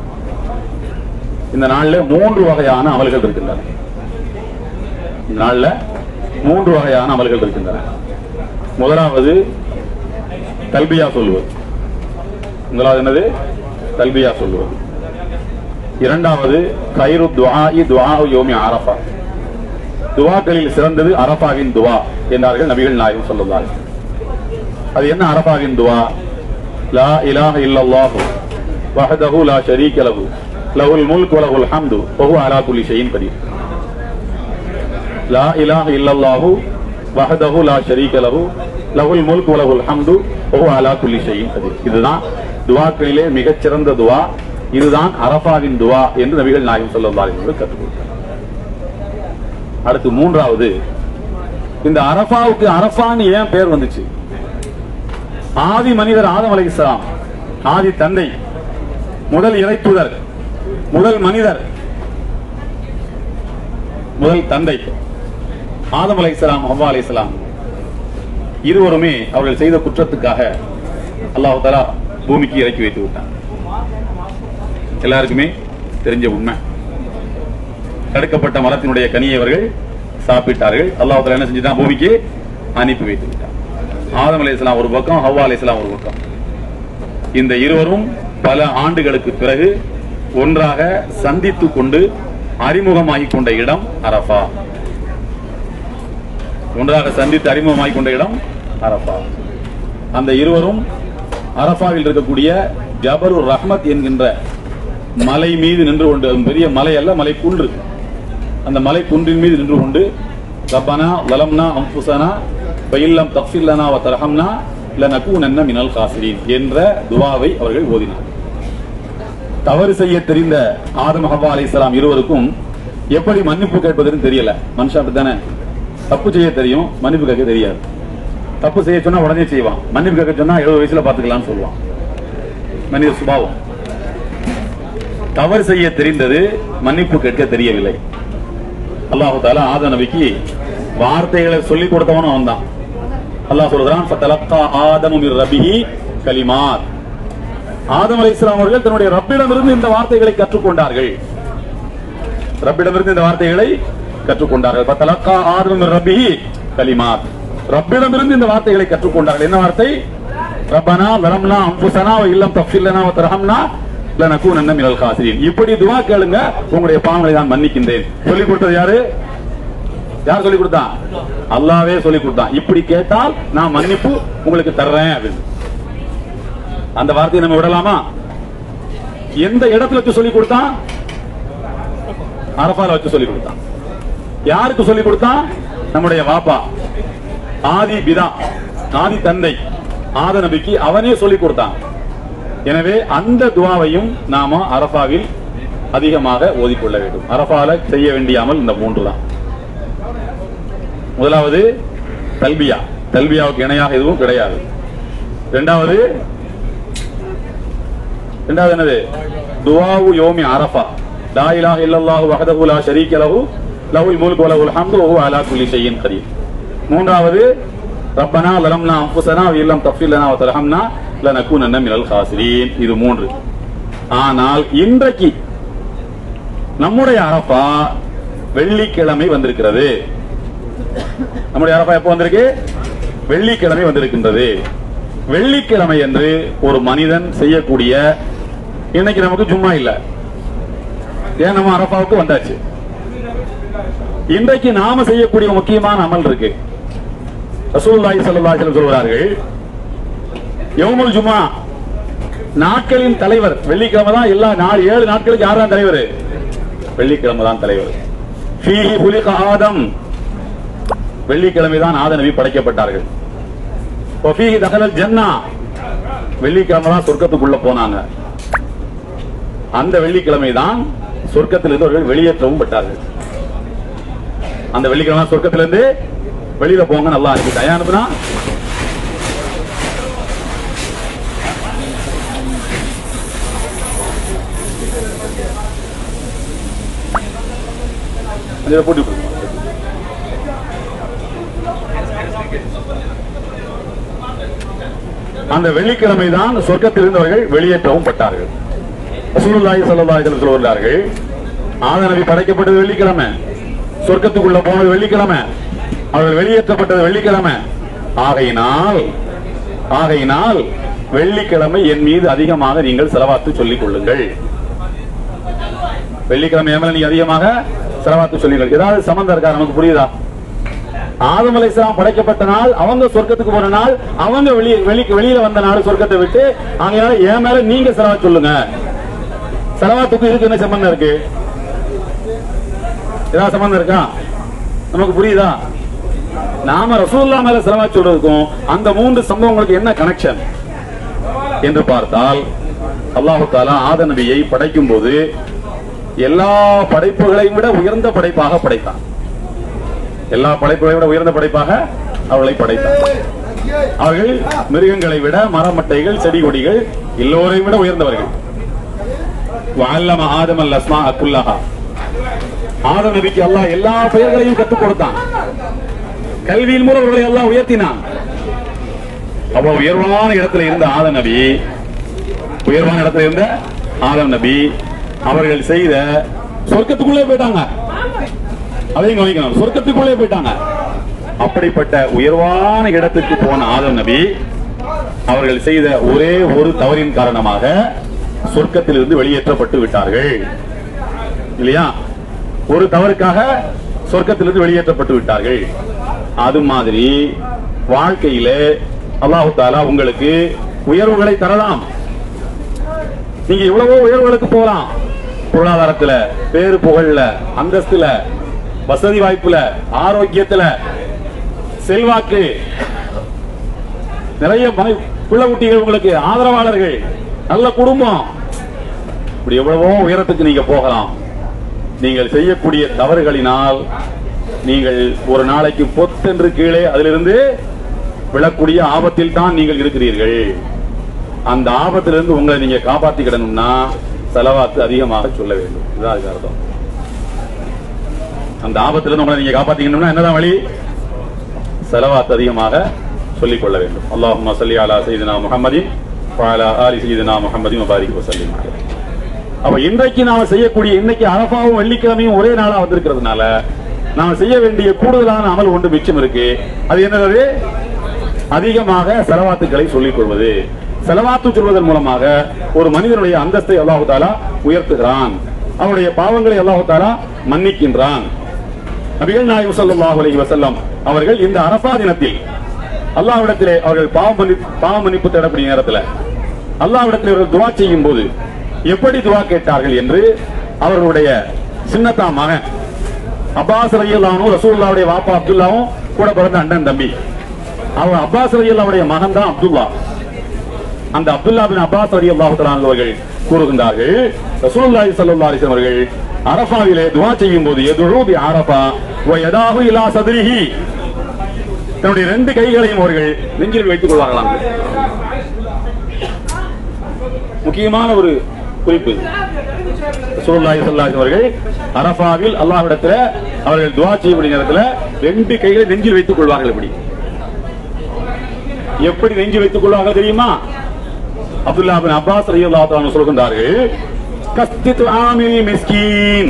இந்த நாள்ல மூன்று வகையான அமல்கள் இருக்கின்றன இந்த நாள்ல மூன்று வகையான அமல்கள் இருக்கின்றன முதலாவது தல்பியா சொல்லுவது முதலாவது என்னது தல்பியா சொல்லுவது இரண்டாவது கைரு துஆஇ துஆஉ யோமி அரஃபா துவாக்களில் சிறந்தது அரபாவின் துவா என்றார்கள் நபிகள் நாயகம் சொல்லுவார்கள் அது என்ன அரபாவின் துவா லா இலாஹ இல்லல்லாஹு வஹதஹு லா ஷரீக லஹு லஹுல் முல்க் வ லஹுல் ஹம்து வ ஹுவ அலா குல்லி ஷைஇன் கதீர் லா இலாஹ இல்லல்லாஹு வஹதஹு லா ஷரீக லஹு லஹுல் முல்க் வ லஹுல் ஹம்து வ ஹுவ அலா குல்லி ஷைஇன் கதீர் இதுதான் துவாக்களிலே மிகச்சிறந்த துவா இதுதான் அரபாவின் துவா என்று நபிகள் நாயகம் ஸல்லல்லாஹு அலைஹி வஸல்லம் கற்றுக் கொடுத்தார் அடுத்து மூன்றாவது இந்த அரபாவுக்கு அரபான்னு ஏன் பேர் வந்துச்சு ஆதி மனிதர் ஆதம் அலைஹிஸ்ஸலாம் ஆதி தந்தை முதல் இறைத்துதர் முதல் மனிதர் முதல் தந்தை ஆதம் அலைஹிஸ்ஸலாம் ஹவ்வா அலைஹிஸ்ஸலாம் இருவருமே அவர்கள் செய்த குற்றத்துக்காக அல்லாஹ் தஆலா பூமிக்கு இறக்கி வைத்து விட்டான் எல்லாருக்குமே தெரிஞ்ச உண்மை தடுக்கப்பட்ட மரத்தினுடைய கனியை அவர்கள் சாப்பிட்டார்கள் அல்லாஹ் தஆலா என்ன செஞ்சுட்டான் பூமிக்கு அனுப்பி வைத்து விட்டான் ஆதம் அலைஹிஸ்ஸலாம் ஒரு பக்கம் ஹவ்வா அலைஹிஸ்ஸலாம் ஒரு பக்கம் இந்த இருவரும் பல ஆண்டுகளுக்கு பிறகு ஒன்றாக சந்தித்துக் கொண்டு அறிமுகமாகிக் கொண்ட இடம் அரஃபா ஒன்றாக சந்தித்து அறிமுகமாகிக் கொண்ட இடம் அரஃபா அந்த இருவரும் அரஃபாவில் இருக்கக்கூடிய ஜபரு ரஹ்மத் என்கின்ற மலை மீது நின்று கொண்டு அது பெரிய மலை அல்ல மலை குன்று அந்த மலை குன்றின் மீது நின்று கொண்டு ரப்பனா லலம்னா அம்புசனா பயில்லம் தஃபில்லனா வ தர்ஹம்னா லனகூனன்ன மினல் காசிரீன் என்ற துவாவை அவர்கள் ஓதினார் தவறு செய்ய தெரிந்த ஆதம் ஹவ்வா அலைஹிஸ்ஸலாம் இருவருக்கும் எப்படி மன்னிப்பு கேட்பதுன்னு தெரியல மனுஷன் அப்படித்தானே தப்பு செய்ய தெரியும் மன்னிப்பு கேட்க தெரியாது தப்பு செய்ய சொன்னா உடனே செய்வான் மன்னிப்பு கேட்க சொன்னா எழுபது வயசுல பாத்துக்கலாம்னு சொல்லுவான் மனித சுபாவம் தவறு செய்ய தெரிந்தது மன்னிப்பு கேட்க தெரியவில்லை அல்லாஹு தாலா ஆத நபிக்கு வார்த்தைகளை சொல்லிக் கொடுத்தவனும் அவன் தான் அல்லாஹ் சொல்றான் ஃபதலக்கா ஆதமு மிர் ரபிஹி கலிமாத் ஆதம் அலைஹிஸ்ஸலாம் அவர்கள் தன்னுடைய ரப்பிடமிருந்து இந்த வார்த்தைகளை கற்றுக்கொண்டார்கள் ரப்பிடமிருந்து இந்த வார்த்தைகளை கற்றுக்கொண்டார்கள் ஃபதலக்கா ஆதமு மிர் ரபிஹி கலிமாத் ரப்பிடமிருந்து இந்த வார்த்தைகளை கற்றுக்கொண்டார்கள் என்ன வார்த்தை ரப்பனா லரம்னா அம்புசனா வ இல்லம் தஃபில்லனா வ தர்ஹம்னா லனகூனன்ன மினல் காசிரீன் இப்படி துவா கேளுங்க உங்களுடைய பாவங்களை நான் மன்னிக்கின்றேன் சொல்லிக் கொடுத்தது யாரு யார் சொல்லி கொடுத்தான் அல்லாவே சொல்லி கொடுத்தான் இப்படி கேட்டால் நான் மன்னிப்பு உங்களுக்கு தர்றேன் அப்படின்னு அந்த வார்த்தையை நம்ம விடலாமா எந்த இடத்துல வச்சு சொல்லி கொடுத்தான் அரபால வச்சு சொல்லி கொடுத்தான் யாருக்கு சொல்லி கொடுத்தான் நம்முடைய வாப்பா ஆதி பிதா ஆதி தந்தை ஆத நபிக்கு அவனே சொல்லி கொடுத்தான் எனவே அந்த துவாவையும் நாம அரபாவில் அதிகமாக ஓதிக்கொள்ள வேண்டும் அரபால செய்ய வேண்டிய அமல் இந்த மூன்று தான் முதலாவது தல்பியா தல்பியாவுக்கு இணையாக எதுவும் கிடையாது இரண்டாவது இரண்டாவது என்னது துவாவு யோமி அரஃபா லா இலாஹ இல்லல்லாஹு வஹதஹு லா ஷரீக லஹு லஹுல் முல்கு வ லஹுல் ஹம்து வ ஹுவ அலா குல்லி ஷைஇன் கதீர் மூன்றாவது ரப்பனா லலம்னா அன்ஃபுஸனா வ இல்லம் தஃபிர் லனா வ தர்ஹம்னா லனகூனன்ன மினல் காசிரீன் இது மூன்று ஆனால் இன்றைக்கு நம்முடைய அரஃபா வெள்ளிக்கிழமை வந்திருக்கிறது நம்முடைய அரஃபா எப்போ வந்திருக்கு வெள்ளிக்கிழமை வந்திருக்கின்றது வெள்ளிக்கிழமை என்று ஒரு மனிதன் செய்யக்கூடிய இன்னைக்கு நமக்கு சும்மா இல்ல ஏன் நம்ம அரபாவுக்கு வந்தாச்சு இன்றைக்கு நாம செய்யக்கூடிய முக்கியமான அமல் இருக்கு ரசூலுல்லாஹி ஸல்லல்லாஹு அலைஹி வஸல்லம் சொல்கிறார்கள் யௌமுல் ஜுமா நாட்களின் தலைவர் வெள்ளிக்கிழமை தான் எல்லா நாள் ஏழு நாட்களுக்கு யார் தான் தலைவர் வெள்ளிக்கிழமை தான் தலைவர் ஃபீஹி புலிக ஆதம் வெள்ளிக்கிழமை தான் ஆத நபி படைக்கப்பட்டார்கள் வஃபீஹி தகலல் ஜன்னா வெள்ளிக்கிழமை தான் சொர்க்கத்துக்குள்ள போனாங்க அந்த வெள்ளிக்கிழமை தான் சொர்க்கத்திலிருந்து அவர்கள் வெளியேற்றவும் பட்டார்கள் அந்த வெள்ளிக்கிழமை சொர்க்கத்திலிருந்து வெளியில போங்க நல்லா இருக்கு தயா அனுப்புனா இதை போட்டு விட்டுருங்க. அந்த வெள்ளிக்கிழமை தான் சொர்க்கத்திலிருந்து அவர்கள் வெளியேற்றவும் பட்டார்கள் ரசூலுல்லாஹி ஸல்லல்லாஹு அலைஹி வஸல்லம் சொல்கிறார்கள் ஆத நபி படைக்கப்பட்டது வெள்ளிக்கிழமை சொர்க்கத்துக்குள்ள போனது வெள்ளிக்கிழமை அவர்கள் வெளியேற்றப்பட்டது வெள்ளிக்கிழமை ஆகையினால் ஆகையினால் வெள்ளிக்கிழமை என் மீது அதிகமாக நீங்கள் செலவாத்து சொல்லிக் கொள்ளுங்கள் வெள்ளிக்கிழமை என் மேல நீங்க அதிகமாக செலவாத்து சொல்லுங்கள் ஏதாவது சம்பந்தம் இருக்கா நமக்கு புரியுதா ஆதம் அலைஹிஸ்ஸலாம் படைக்கப்பட்ட நாள் அவங்க சொர்க்கத்துக்கு போன நாள் அவங்க வெளிய வெளி- வெளியில வந்த நாள் சொர்க்கத்தை விட்டு ஆகையால என் மேல நீங்க செலவா சொல்லுங்க செலவாத்துக்கு இதுக்கு என்ன சம்பந்தம் இருக்கு ஏதாவது சம்பந்தம் இருக்கா நமக்கு புரியுதா நாம ரசூல்லா மேல செலவா சொல்றதுக்கும் அந்த மூன்று சம்பவங்களுக்கு என்ன கனெக்ஷன் என்று பார்த்தால் அல்லாஹு தாலா ஆத நபியை படைக்கும் போது எல்லா படைப்புகளையும் விட உயர்ந்த படைப்பாக படைத்தான் எல்லா படைப்புகளை விட உயர்ந்த படைப்பாக அவர்களை படைத்தார் அவர்கள் மிருகங்களை விட மரமட்டைகள் செடி கொடிகள் எல்லோரையும் விட உயர்ந்தவர்கள் வஅல்லம ஆதம் அல் அஸ்மா அக்குல்லஹா ஆதம் நபிக்கு அல்லாஹ் எல்லா பெயர்களையும் கற்றுக் கொடுத்தான் கல்வியின் மூலம் அவர்களை எல்லாம் உயர்த்தினான் அவ்வளவு உயர்வான இடத்துல இருந்த ஆதம் நபி உயர்வான இடத்துல இருந்த ஆதம் நபி அவர்கள் செய்த சொர்க்கத்துக்குள்ளே போயிட்டாங்க அதையும் கவனிக்கணும் சொர்க்கத்துக்குள்ளே போயிட்டாங்க அப்படிப்பட்ட உயர்வான இடத்துக்கு போன ஆதம் நபி அவர்கள் செய்த ஒரே ஒரு தவறின் காரணமாக சொர்க்கத்திலிருந்து வெளியேற்றப்பட்டு விட்டார்கள் இல்லையா ஒரு தவறுக்காக சொர்க்கத்திலிருந்து வெளியேற்றப்பட்டு விட்டார்கள் அது மாதிரி வாழ்க்கையில அல்லாஹு தாலா உங்களுக்கு உயர்வுகளை தரலாம் நீங்க எவ்வளவோ உயர்வுகளுக்கு போகலாம் பொருளாதாரத்துல பேரு புகழ்ல அந்தஸ்துல வசதி வாய்ப்புல ஆரோக்கியத்துல செல்வாக்கு நிறைய மனை- பிள்ளை குட்டிகள் உங்களுக்கு ஆதரவாளர்கள் நல்ல குடும்பம் இப்படி எவ்வளவோ உயரத்துக்கு நீங்க போகலாம் நீங்கள் செய்யக்கூடிய தவறுகளினால் நீங்கள் ஒரு நாளைக்கு பொத்தென்று கீழே அதிலிருந்து விழக்கூடிய ஆபத்தில் தான் நீங்கள் இருக்கிறீர்கள் அந்த ஆபத்திலிருந்து உங்களை நீங்க காப்பாத்திக்கிடணும்னா செலவாத்து அதிகமாக சொல்ல வேண்டும் இதுதான் அதுக்கு அர்த்தம் அந்த ஆபத்திலிருந்து உங்களை நீங்க காப்பாத்திக்கணும்னா என்னதான் வழி செலவாத்து அதிகமாக சொல்லிக் கொள்ள வேண்டும் அல்லாஹும்ம ஸல்லி அலா சையதினா முஹம்மதின் வஅலா ஆலி சையதினா முஹம்மதின் வபாரிக் வஸல்லிம் அப்ப இன்றைக்கு நாம செய்யக்கூடிய இன்னைக்கு அரபாவும் வெள்ளிக்கிழமையும் ஒரே நாளா வந்திருக்கிறதுனால நாம செய்ய வேண்டிய கூடுதலான அமல் ஒன்று மிச்சம் இருக்கு அது என்னது அதிகமாக செலவாத்துக்களை சொல்லிக் கொள்வது செலவாத்து சொல்வதன் மூலமாக ஒரு மனிதனுடைய அந்தஸ்தை அல்லாஹு தாலா உயர்த்துகிறான் அவனுடைய பாவங்களை அல்லாஹு தாலா மன்னிக்கின்றான் நபிகள் நாயகம் ஸல்லல்லாஹு அலைஹி வஸல்லம் அவர்கள் இந்த அரஃபா தினத்தில் அல்லாஹ்விடத்திலே அவர்கள் பாவ மன்னி பாவ மன்னிப்பு தேடக்கூடிய நேரத்தில் அல்லாஹ்விடத்திலே அவர்கள் துவா செய்யும் போது எப்படி துவா கேட்டார்கள் என்று அவர்களுடைய சின்னத்தா மகன் அப்பாஸ் ரலியல்லாஹு ரசூலுல்லாவுடைய வாப்பா அப்துல்லாவும் கூட பிறந்த அண்ணன் தம்பி அவன் அப்பாஸ் ரலியல்லாவுடைய மகன் தான் அப்துல்லா அந்த அப்துல்லா பின் அப்பாஸ் ரலியல்லாஹு தஆலா அவர்கள் கூறுகின்றார்கள் ரசூலுல்லாஹி ஸல்லல்லாஹு அலைஹி வஸல்லம் அவர்கள் அரஃபாவிலே துஆ செய்யும் போது எதுரு பி அரஃபா வ யதாஹு இலா சத்ரிஹி தன்னுடைய ரெண்டு கைகளையும் அவர்கள் நெஞ்சில் வைத்துக் கொள்வார்களாம் முக்கியமான ஒரு குறிப்பு ரசூலுல்லாஹி ஸல்லல்லாஹு அலைஹி அவர்கள் அரஃபாவில் அல்லாஹ்விடத்துல அவர்கள் துஆ செய்யக்கூடிய நேரத்துல ரெண்டு கைகளை நெஞ்சில் வைத்துக் கொள்வார்கள் இப்படி எப்படி நெஞ்சு வைத்துக் கொள்வார்கள் தெரியுமா அப்துல்லா பின் அப்பாஸ் ரலியல்லாஹு தஆலா சொல்கின்றார்கள் கஸ்தித் ஆமில் மிஸ்கீன்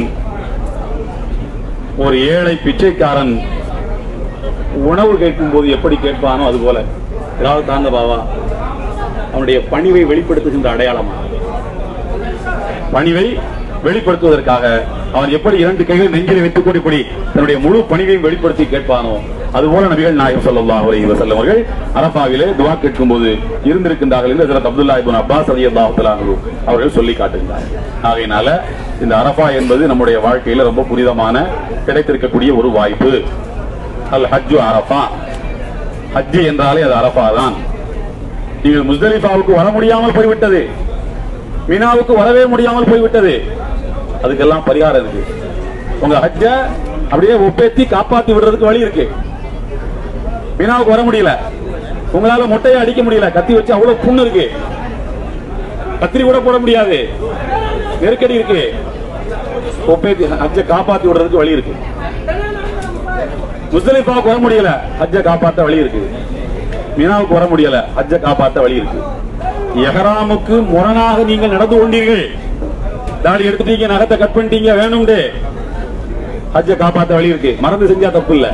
ஒரு ஏழை பிச்சைக்காரன் உணவு கேட்கும் போது எப்படி கேட்பானோ அது போல ஏதாவது தாங்க பாவா அவனுடைய பணிவை வெளிப்படுத்துகின்ற அடையாளம் பணிவை வெளிப்படுத்துவதற்காக அவன் எப்படி இரண்டு கைகள் நெஞ்சில் வைத்துக் கொண்டு இப்படி தன்னுடைய முழு பணிவையும் வெளிப்படுத்தி கேட்பானோ அதுபோல நபிகள் நாயகம் ஸல்லல்லாஹு அலைஹி வஸல்லம் அவர்கள் அரஃபாவிலே துஆ கேட்கும் போது இருந்திருக்கின்றார்கள் என்று ஹஜ்ரத் அப்துல்லா இப்னு அப்பாஸ் ரலியல்லாஹு தஆலா அன்ஹு அவர்கள் சொல்லி காட்டுகிறார்கள் ஆகையினால இந்த அரஃபா என்பது நம்முடைய வாழ்க்கையில ரொம்ப புனிதமான கிடைத்திருக்கக்கூடிய ஒரு வாய்ப்பு அல் ஹஜ்ஜு அரஃபா ஹஜ்ஜு என்றாலே அது அரஃபா தான் நீங்கள் முஸ்தலிஃபாவுக்கு வர முடியாமல் போய்விட்டது மினாவுக்கு வரவே முடியாமல் போய்விட்டது அதுக்கெல்லாம் பரிகாரம் இருக்கு உங்க ஹஜ்ஜ அப்படியே ஒப்பேத்தி காப்பாத்தி விடுறதுக்கு வழி இருக்கு மினாவுக்கு வர முடியல உங்களால முட்டையை அடிக்க முடியல கத்தி வச்சு அவ்வளவு புண்ணு இருக்கு கத்திரி கூட போட முடியாது நெருக்கடி இருக்கு ஒப்பேத்தி ஹஜ்ஜ காப்பாத்தி விடுறதுக்கு வழி இருக்கு முஸ்தலிஃபாவுக்கு வர முடியல ஹஜ்ஜ காப்பாத்த வழி இருக்கு மீனாவுக்கு வர முடியல ஹஜ்ஜ காப்பாத்த வழி இருக்கு எஹராமுக்கு முரணாக நீங்கள் நடந்து கொண்டீர்கள் தாடி எடுத்துட்டீங்க நகத்தை கட் பண்ணிட்டீங்க வேணும்னு ஹஜ்ஜ காப்பாத்த வழி இருக்கு மறந்து செஞ்சா தப்பு இல்ல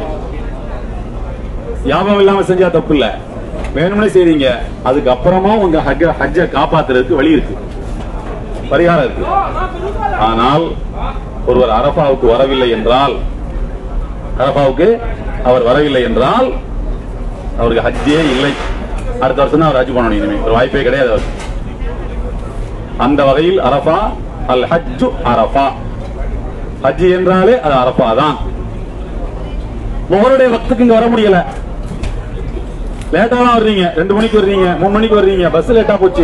ஞாபகம் இல்லாம செஞ்சா தப்பு இல்ல வேணும்னே செய்றீங்க அதுக்கு அப்புறமா உங்க ஹஜ்ஜ ஹஜ்ஜ காப்பாத்துறதுக்கு வழி இருக்கு பரிகாரம் இருக்கு ஆனால் ஒருவர் அரபாவுக்கு வரவில்லை என்றால் அரபாவுக்கு அவர் வரவில்லை என்றால் அவருக்கு ஹஜ்ஜே இல்லை அடுத்த வருஷம் தான் அவர் ஹஜ் பண்ணணும் இனிமே ஒரு வாய்ப்பே கிடையாது அவருக்கு அந்த வகையில் அரபா அல் ஹஜ்ஜு அரபா ஹஜ் என்றாலே அது அரபா தான் முகருடைய வக்துக்கு இங்க வர முடியல லேட்டா தான் வர்றீங்க ரெண்டு மணிக்கு வர்றீங்க மூணு மணிக்கு வர்றீங்க பஸ் லேட்டா போச்சு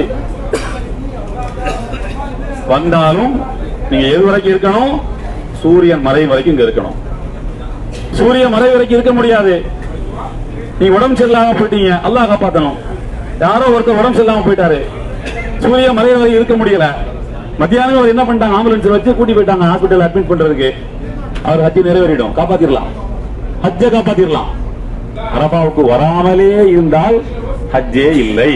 வந்தாலும் நீங்க எது வரைக்கும் இருக்கணும் சூரியன் மறையும் வரைக்கும் இங்க இருக்கணும் சூரியன் மறை வரைக்கும் இருக்க முடியாது நீங்க உடம்பு சரியில்லாம போயிட்டீங்க அல்லாஹ் காப்பாத்தணும் யாரோ ஒருத்தர் உடம்பு சரியில்லாம போயிட்டாரு சூரிய மறை வரை இருக்க முடியல மத்தியானம் அவர் என்ன பண்ணிட்டாங்க ஆம்புலன்ஸ் வச்சு கூட்டி போயிட்டாங்க ஹாஸ்பிட்டல் அட்மிட் பண்றதுக்கு அவர் ஹஜ்ஜி நிறைவேறிடும் காப்பாத்திரலாம் ஹஜ்ஜ காப்பாத்திரலாம் அரபாவுக்கு வராமலே இருந்தால் ஹஜ்ஜே இல்லை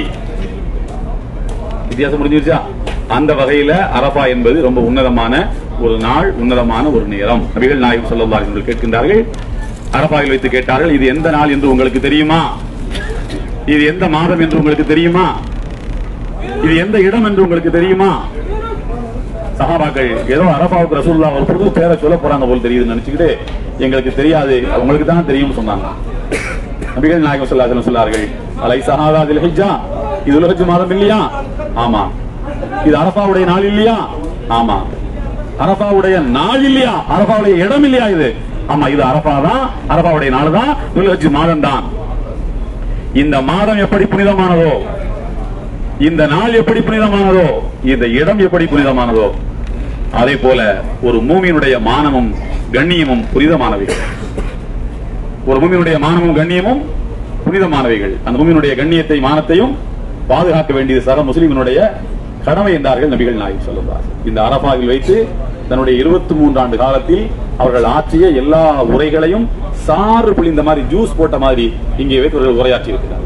வித்தியாசம் முடிஞ்சிருச்சா அந்த வகையில அரபா என்பது ரொம்ப உன்னதமான ஒரு நாள் உன்னதமான ஒரு நேரம் நபிகள் நாயகம் ஸல்லல்லாஹு அலைஹி வஸல்லம் கேட்கின்றார்கள் அரபாவில் வைத்து கேட்டார்கள் இது எந்த நாள் என்று உங்களுக்கு தெரியுமா இது எந்த மாதம் என்று உங்களுக்கு தெரியுமா இது எந்த இடம் என்று உங்களுக்கு தெரியுமா சஹாபாக்கள் ஏதோ அரபாவுக்கு ரசூல்லா ஒரு புது பேரை சொல்ல போறாங்க போல் தெரியுதுன்னு நினைச்சுக்கிட்டு எங்களுக்கு தெரியாது உங்களுக்கு தான் தெரியும்னு சொன்னாங்க நபிகள் நாயகம் ஸல்லல்லாஹு அலைஹி வஸல்லம் சொன்னார்கள் அலை சஹாதா தில் ஹிஜ்ஜா இது உலகத்து மாதம் இல்லையா ஆமா இது அரபாவுடைய நாள் இல்லையா ஆமா அரபாவுடைய நாள் இல்லையா அரபாவுடைய இடம் இல்லையா இது ஆமா இது அரபா தான் அரபாவுடைய நாள் தான் துல்ஹஜ் மாதம் தான் இந்த மாதம் எப்படி புனிதமானதோ இந்த நாள் எப்படி புனிதமானதோ இந்த இடம் எப்படி புனிதமானதோ அதே போல ஒரு மூமியினுடைய மானமும் கண்ணியமும் புனிதமானவைகள் ஒரு மூமியினுடைய மானமும் கண்ணியமும் புனிதமானவைகள் அந்த மூமியினுடைய கண்ணியத்தை மானத்தையும் பாதுகாக்க வேண்டியது சக முஸ்லிமினுடைய கடமை என்றார்கள் நபிகள் நாயகம் சொல்லுவார் இந்த அரபாவில் வைத்து தன்னுடைய இருபத்தி மூன்று ஆண்டு காலத்தில் அவர்கள் ஆற்றிய எல்லா உரைகளையும் சாறு புளிந்த மாதிரி ஜூஸ் போட்ட மாதிரி இங்கே வைத்து அவர்கள் உரையாற்றி இருக்கிறார்கள்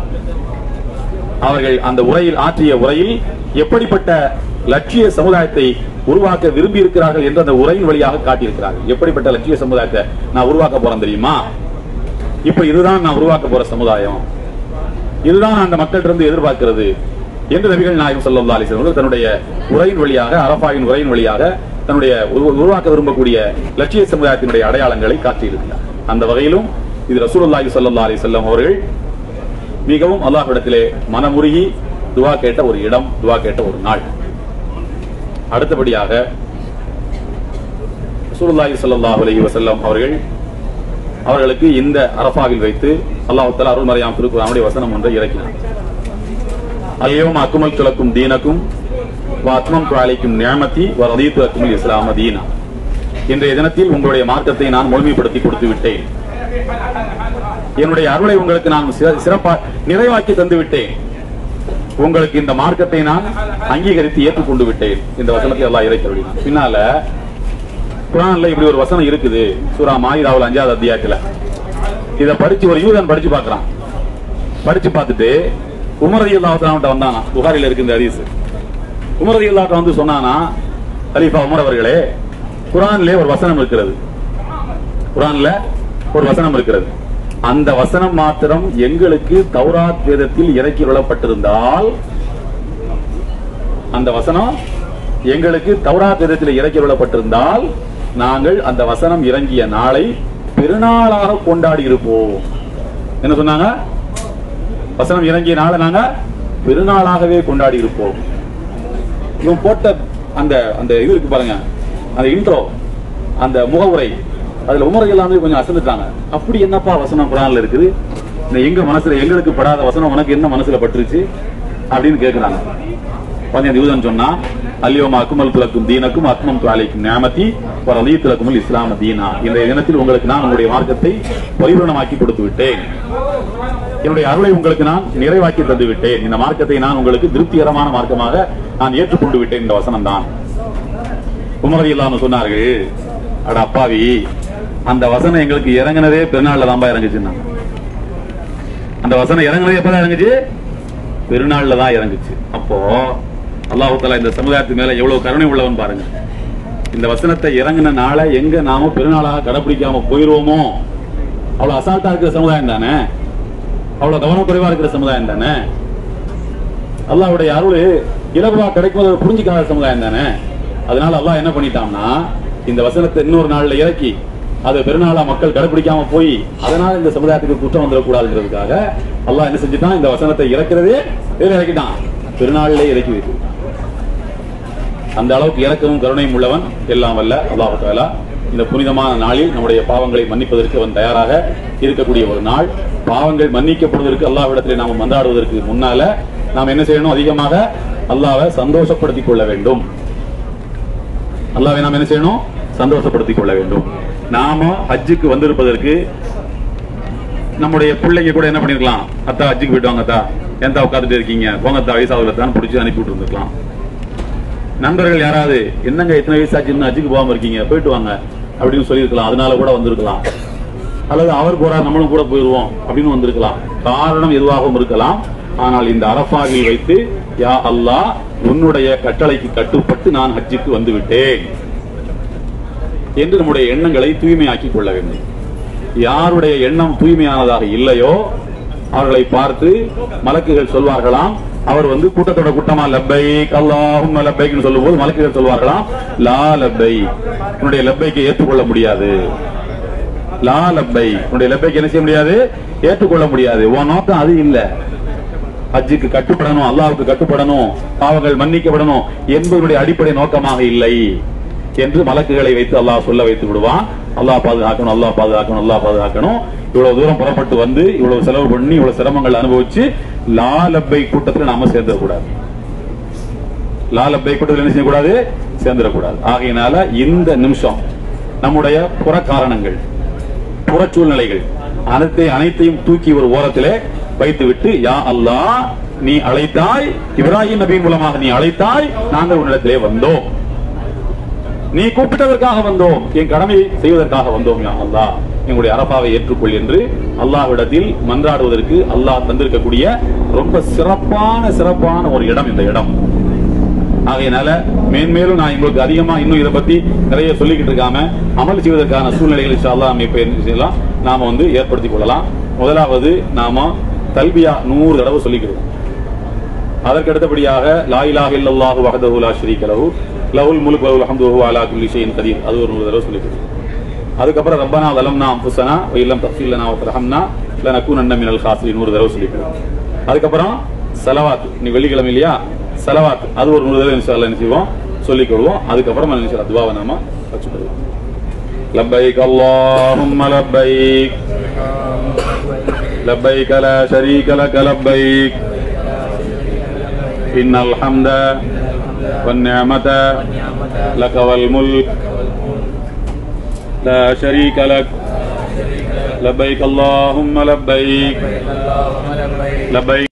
அவர்கள் அந்த உரையில் ஆற்றிய உரையில் எப்படிப்பட்ட லட்சிய சமுதாயத்தை உருவாக்க விரும்பி இருக்கிறார்கள் என்று அந்த உரையின் வழியாக காட்டியிருக்கிறார்கள் எப்படிப்பட்ட லட்சிய சமுதாயத்தை நான் உருவாக்க போறேன் தெரியுமா இப்ப இதுதான் நான் உருவாக்க போற சமுதாயம் இதுதான் அந்த மக்களிடம் எதிர்பார்க்கிறது என்று நபிகள் நாயகம் ஸல்லல்லாஹு அலைஹி வஸல்லம் தன்னுடைய உரையின் வழியாக அரபாவின் உரையின் வழியாக தன்னுடைய உரு- உருவாக்க விரும்பக்கூடிய லட்சிய சமுதாயத்தினுடைய அடையாளங்களை காட்டியிருக்கிறார் அந்த வகையிலும் இது ரசூலுல்லாஹி ஸல்லல்லாஹு அலைஹி வஸல்லம் அவர்கள் மிகவும் அல்லாஹ்விடத்திலே மனமுருகி துவா கேட்ட ஒரு இடம் துவா கேட்ட ஒரு நாள் அடுத்தபடியாக ரசூலுல்லாஹி ஸல்லல்லாஹு அலைஹி வஸல்லம் அவர்கள் அவர்களுக்கு இந்த அரஃபாவில் வைத்து அல்லாஹ் தஆலா அருள்மறையாம் திருக்குறானுடைய வசனம் ஒன்றை இறக்கினார் அல்யோம் அக்குமல் துலக்கும் தீனக்கும் வாத்மம் அலைக்கும் நியமத்தி வரதீத்து அக்குமல் இஸ்லாம தீனா இன்றைய தினத்தில் உங்களுடைய மார்க்கத்தை நான் முழுமைப்படுத்தி கொடுத்து விட்டேன் என்னுடைய அருளை உங்களுக்கு நான் சிற- சிறப்பா நிறைவாக்கி தந்து விட்டேன் உங்களுக்கு இந்த மார்க்கத்தை நான் அங்கீகரித்து ஏற்றுக்கொண்டு விட்டேன் இந்த வசனத்தை எல்லாம் இறக்கி அப்படின்னா பின்னால குரான்ல இப்படி ஒரு வசனம் இருக்குது சூரா மாயிராவில் அஞ்சாவது அத்தியாயத்துல இத படிச்சு ஒரு யூதன் படிச்சு பார்க்கறான் படிச்சு பார்த்துட்டு உமரதி அல்லாஹ்ட்ட வந்தானா புகாரில இருக்கு இந்த ஹதீஸ் உமரதி அல்லாஹ்ட்ட வந்து சொன்னானா கலீஃபா உமர் அவர்களே குரான்ல ஒரு வசனம் இருக்கிறது குரான்ல ஒரு வசனம் இருக்கிறது அந்த வசனம் மாத்திரம் எங்களுக்கு தௌராத் வேதத்தில் இறக்கி விடப்பட்டிருந்தால் அந்த வசனம் எங்களுக்கு தௌராத் வேதத்தில் இறக்கி விடப்பட்டிருந்தால் நாங்கள் அந்த வசனம் இறங்கிய நாளை பெருநாளாக கொண்டாடி இருப்போம் என்ன சொன்னாங்க வசனம் இறங்கிய நாளை நாங்க பெருநாளாகவே கொண்டாடி இருப்போம் இவன் போட்ட அந்த அந்த இது இருக்கு பாருங்க அந்த இன்ட்ரோ அந்த முகவுரை அதுல உமரை எல்லாமே கொஞ்சம் அசந்துட்டாங்க அப்படி என்னப்பா வசனம் குரான்ல இருக்குது இந்த எங்க மனசுல எங்களுக்கு படாத வசனம் உனக்கு என்ன மனசுல பட்டுருச்சு அப்படின்னு கேக்குறாங்க பதினஞ்சு யூதன் சொன்னா அல்யோமா அக்குமல் துலக்கும் தீனக்கும் அக்மம் துவாலைக்கும் நியாமத்தி ஒரு அலி துலக்குமல் இஸ்லாம தீனா இன்றைய தினத்தில் உங்களுக்கு நான் உங்களுடைய மார்க்கத்தை பரிபூரணமாக்கி கொடுத்து விட்டேன் என்னுடைய அருளை உங்களுக்கு நான் நிறைவாக்கி தந்து விட்டேன் இந்த மார்க்கத்தை நான் உங்களுக்கு திருப்திகரமான மார்க்கமாக நான் ஏற்றுக்கொண்டு விட்டேன் இந்த வசனம் தான் உமரதி இல்லாம சொன்னார்கள் அட அப்பாவி அந்த வசனம் எங்களுக்கு இறங்குனதே பெருநாள்ல தான்பா இறங்குச்சுன்னாங்க அந்த வசனம் இறங்குனதே எப்பதான் இறங்குச்சு பெருநாள்ல தான் இறங்குச்சு அப்போ அல்லாஹு தஆலா இந்த சமுதாயத்து மேல எவ்வளவு கருணை உள்ளவன் பாருங்க இந்த வசனத்தை இறங்கின நாளை எங்க நாம பெருநாளாக கடைபிடிக்காம போயிருவோமோ அவ்வளவு அசால்ட்டா இருக்கிற சமுதாயம் தானே அவ்வளவு கவனக்குறைவா இருக்கிற சமுதாயம் தானே அல்லாஹ்வுடைய அருள் இலகுவா கிடைக்கும் அதை புரிஞ்சுக்காத சமுதாயம் தானே அதனால அல்லாஹ் என்ன பண்ணிட்டான்னா இந்த வசனத்தை இன்னொரு நாள்ல இறக்கி அதை பெருநாளா மக்கள் கடைபிடிக்காம போய் அதனால இந்த சமுதாயத்துக்கு குற்றம் வந்துடக்கூடாதுங்கிறதுக்காக அல்லாஹ் என்ன செஞ்சுட்டான் இந்த வசனத்தை இறக்கிறதே எதுல இறக்கிட்டான் பெருநாளிலே இறக்கி வைத்து அந்த அளவுக்கு இறக்கமும் கருணையும் உள்ளவன் எல்லாம் வல்ல அல்லாஹ் தஆலா இந்த புனிதமான நாளில் நம்முடைய பாவங்களை மன்னிப்பதற்கு அவன் தயாராக இருக்கக்கூடிய ஒரு நாள் பாவங்கள் மன்னிக்கப்படுவதற்கு அல்லாஹ்விடத்திலே நாம் மன்றாடுவதற்கு முன்னால நாம் என்ன செய்யணும் அதிகமாக அல்லாஹ்வை சந்தோஷப்படுத்திக் கொள்ள வேண்டும் அல்லாஹ்வை நாம் என்ன செய்யணும் சந்தோஷப்படுத்திக் கொள்ள வேண்டும் நாம ஹஜ்ஜுக்கு வந்திருப்பதற்கு நம்முடைய பிள்ளைங்க கூட என்ன பண்ணிருக்கலாம் அத்தா ஹஜ்ஜுக்கு போயிட்டு வாங்க அத்தா ஏன்தா உட்காந்துட்டு இருக்கீங்க போங்க அத்தா வயசாகுதுல தான் பிடிச்சி அனுப்பி விட்டு இருந்திருக்கலாம் நண்பர்கள் யாராவது என்னங்க இத்தனை வயசாச்சு இன்னும் அஜிக்கு போகாம இருக்கீங்க போயிட்டு வாங்க அப்படின்னு சொல்லியிருக்கலாம் அதனால கூட வந்திருக்கலாம் அல்லது அவர் போறார் நம்மளும் கூட போயிருவோம் அப்படின்னு வந்திருக்கலாம் காரணம் எதுவாகவும் இருக்கலாம் ஆனால் இந்த அரஃபாவில் வைத்து யா அல்லாஹ் உன்னுடைய கட்டளைக்கு கட்டுப்பட்டு நான் ஹஜ்ஜுக்கு வந்து விட்டேன் என்று நம்முடைய எண்ணங்களை தூய்மையாக்கிக் கொள்ள வேண்டும் யாருடைய எண்ணம் தூய்மையானதாக இல்லையோ அவர்களை பார்த்து மலக்குகள் சொல்வார்களாம் அவர் வந்து கூட்டத்தோட கூட்டமா லப்பைக் அல்லாஹும் லப்பைக்னு சொல்லும்போது மலக்குகள் சொல்வார்களாம் லா லப்பை உன்னுடைய லப்பைக்கு ஏற்றுக்கொள்ள முடியாது லா லப்பை உன்னுடைய லப்பைக்கு என்ன செய்ய முடியாது ஏற்றுக்கொள்ள முடியாது உன் நோக்கம் அது இல்ல ஹஜ்ஜுக்கு கட்டுப்படணும் அல்லாஹ்வுக்கு கட்டுப்படணும் பாவங்கள் மன்னிக்கப்படணும் என்பதனுடைய அடிப்படை நோக்கமாக இல்லை என்று மலக்குகளை வைத்து அல்லாஹ் சொல்ல வைத்து விடுவான் அல்லாஹ் பாதுகாக்கணும் அல்லாஹ் பாதுகாக்கணும் அல்லாஹ் பாதுகாக்கணும் இவ்வளவு தூரம் புறப்பட்டு வந்து இவ்வளவு செலவு பண்ணி இவ்வளவு சிரமங்கள் அனுபவிச்சு லா லப்பை கூட்டத்தில் நாம சேர்ந்துடக்கூடாது லா லப்பை கூட்டத்தில் என்ன செய்யக்கூடாது சேர்ந்துடக்கூடாது ஆகையினால இந்த நிமிஷம் நம்முடைய புற காரணங்கள் புற சூழ்நிலைகள் அனைத்தை அனைத்தையும் தூக்கி ஒரு ஓரத்திலே வைத்துவிட்டு யா அல்லாஹ் நீ அழைத்தாய் இப்ராஹிம் நபியின் மூலமாக நீ அழைத்தாய் நாங்கள் உன்னிடத்திலே வந்தோம் நீ கூப்பிட்டதற்காக வந்தோம் என் கடமையை செய்வதற்காக வந்தோம் யா அல்லாஹ் எங்களுடைய அரபாவை ஏற்றுக்கொள் என்று அல்லாஹ்விடத்தில் மன்றாடுவதற்கு அல்லாஹ் தந்திருக்கக்கூடிய ரொம்ப சிறப்பான சிறப்பான ஒரு இடம் இந்த இடம் ஆகையினால மேன்மேலும் நான் உங்களுக்கு அதிகமா இன்னும் இதை பத்தி நிறைய சொல்லிக்கிட்டு இருக்காம அமல் செய்வதற்கான சூழ்நிலைகள் இன்ஷா அல்லாஹ் நம்ம இப்ப என்ன செய்யலாம் நாம வந்து ஏற்படுத்திக் கொள்ளலாம் முதலாவது நாம தல்பியா நூறு தடவை சொல்லிக்கிறோம் அதற்கு அடுத்தபடியாக லா இலாஹ இல்லல்லாஹு வஹதஹு லா ஷரீக லஹு லஹுல் முல்கு வல் ஹம்து வஹுவ அலா குல்லி ஷைஇன் கதீர் அது ஒரு நூறு தடவை சொல்லிக்கிறோம் அதுக்கப்புறம் ரப்பனா வலம்னா அன்ஃபுஸனா வ இல்லம் தஃபில் லனா வ தர்ஹம்னா லனகுனன்ன மினல் காசிரின் நூறு தடவை சொல்லிக்கிறோம் அதுக்கப்புறம் சலவாத் நீ வெள்ளிக்கிழமை இல்லையா சலவாத் அது ஒரு நூறு தடவை இன்ஷா அல்லாஹ் என்ன செய்வோம் சொல்லிக் கொள்வோம் அதுக்கப்புறம் இன்ஷா அல்லாஹ் துவாவை நாம வச்சுக்கொள்வோம் لبيك اللهم لبيك لبيك لا شريك لك لبيك إن الحمد والنعمة لك والملك لا شريك لك لبيك اللهم لبيك لبيك